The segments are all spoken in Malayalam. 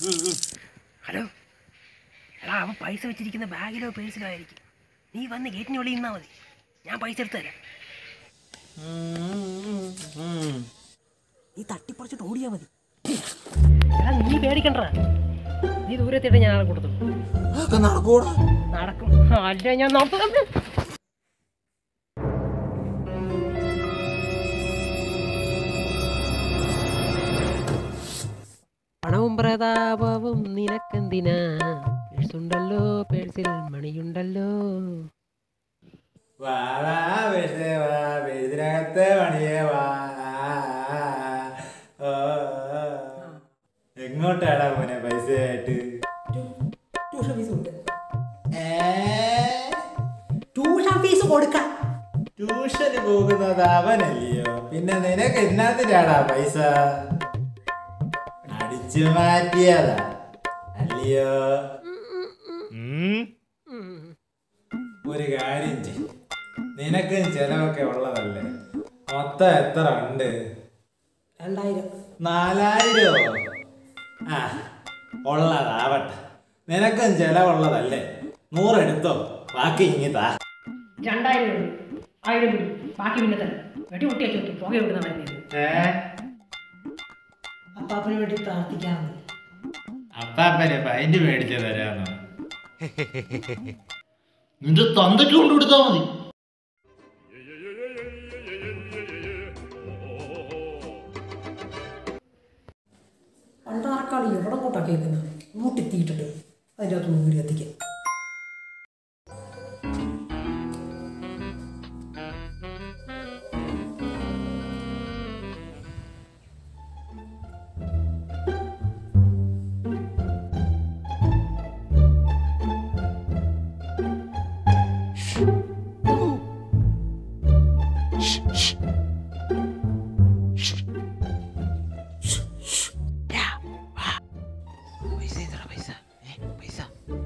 ഹലോ എടാ അവൻ പൈസ വെച്ചിരിക്കുന്ന ബാഗിലോ പേഴ്സിലോ ആയിരിക്കും നീ വന്ന് ഗേറ്റിന് വെളിയിൽ നിന്നാ മതി ഞാൻ പൈസ എടുത്തു തരാം നീ തട്ടിപ്പറിച്ചിട്ട് ഓടിയാ മതി എടാ നീ പേടിക്കണ്ട നീ ദൂരത്തിട്ട് ഞാൻ ആളെ കൊടുത്തു നടക്കൂടാ നടക്കും അല്ല ഞാൻ നടത്തും പണവും പ്രതാപവും നിനക്കെന്തിനാ പേഴ്സുണ്ടല്ലോ പേഴ്സിൽ മണിയുണ്ടല്ലോ വാ വാ വെറുതെ വാ വെറുതിനകത്ത് പണിയേ വാ ഓ, ഓ. എങ്ങോട്ടാടാ മോനെ പൈസ ആയിട്ട് ട്യൂഷൻ ഫീസ് ഉണ്ട് ഏ? ട്യൂഷൻ ഫീസ് കൊടുക്കാം ട്യൂഷന് പോകുന്നത് അവനല്ലയോ പിന്നെ നിനക്ക് എന്നാത്തിനാടാ പൈസ അടിച്ചു മാറ്റിയതാ അല്ലയോ ഉം? ഒരു കാര്യം ചെയ് നിനക്കും ചെലവൊക്കെ ഉള്ളതല്ലേ മൊത്തം എത്ര ഉണ്ട് രണ്ടായിരം നാലായിരോ ആ ഉള്ളതാവട്ടെ നിനക്കും ചെലവുള്ളതല്ലേ നൂറെടുത്തോ ബാക്കി ഇങ്ങി താ രണ്ടായിരം ഉണ്ട് ആയിരം കൂടി ബാക്കി പിന്നെ തന്നെ വെട്ടി കുട്ടി വെച്ചു പുക വെക്കുന്ന മരുന്ന് ഏ അപ്പാപ്പന് വേണ്ടി പ്രാർത്ഥിക്കാം അപ്പാപ്പനെ പൈന്റ് മേടിച്ചു തരാന്ന് നിന്റെ തന്തയ്ക്ക് കൊണ്ട് കൊടുത്താ മതി പണ്ടാർക്കാട് എവിടെ കൊണ്ടാ കേൾക്കുന്നത് മൂട്ടിത്തീയിട്ടിട്ട് അതിൻ്റെ അകത്ത് വീട് കത്തിക്കാൻ പൈസ എത്ര പൈസ ഏ പൈസ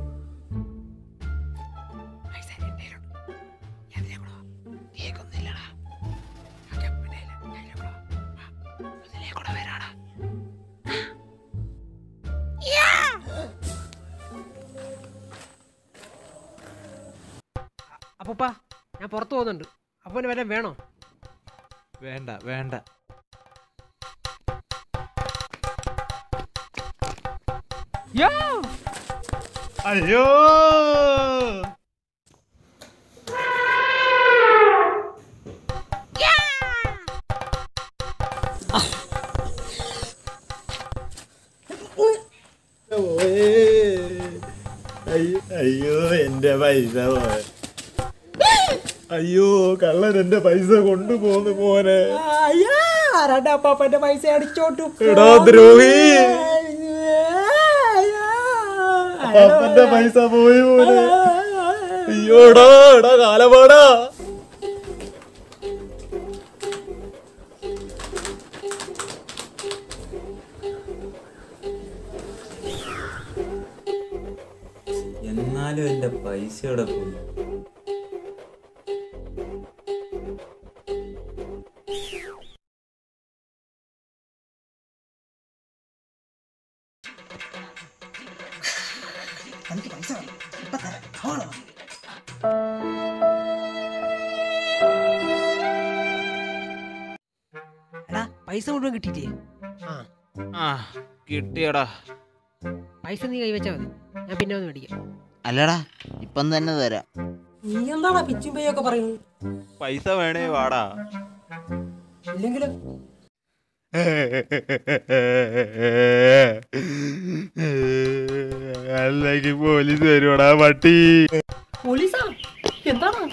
പൈസ എൻ്റെ കയ്യിലുണ്ട്. ഞാൻ ഇതിലെ കൂടെ വാ. കേൾക്കുന്നില്ലടാ ഓക്കേ, പിന്നെ ഇല്ല. ഞാൻ ഇതിലെ കൂടെ വാ. വാ. ഇതിലെ കൂടെ വരാടാ അപ്പൂപ്പാ ഞാൻ പുറത്തു പോകുന്നുണ്ട് അപ്പന് വല്ലതും വേണോ വേണ്ട വേണ്ട അയ്യോ അയ്യോ എന്റെ പൈസ പോയ അയ്യോ കള്ളൻ എന്റെ പൈസ കൊണ്ടുപോന്നു മോനെ അയ്യാ ആരാണ്ട് അപ്പാപ്പന്റെ പൈസ അടിച്ചോട്ടു എടാ ദ്രോഹി അപ്പന്റെ പൈസ പോയി മോനെ അയ്യോടാ എടാ കാലപാടാ എന്നാലും എന്റെ പൈസയുടെ പോയി എനിക്ക് പൈസ വേണം ഇപ്പൊ തരാം ആണോ എടാ പൈസ മുഴുവൻ കിട്ടിയില്ലേ ആ ആ കിട്ടിയടാ പൈസ നീ കൈവച്ചാൽ മതി ഞാൻ പിന്നെ ഒന്ന് മേടിക്കാം അല്ലടാ ഇപ്പം തന്നെ തരാം നീ എന്താടാ പിച്ചും പേയൊക്കെ പറയുന്നത് പൈസ വേണേ വാടാ ഇല്ലെങ്കിലും അല്ലെങ്കിൽ പോലീസ് വരുവാടാ പട്ടി പോലീസാ എന്താണ്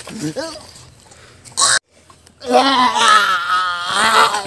Ah!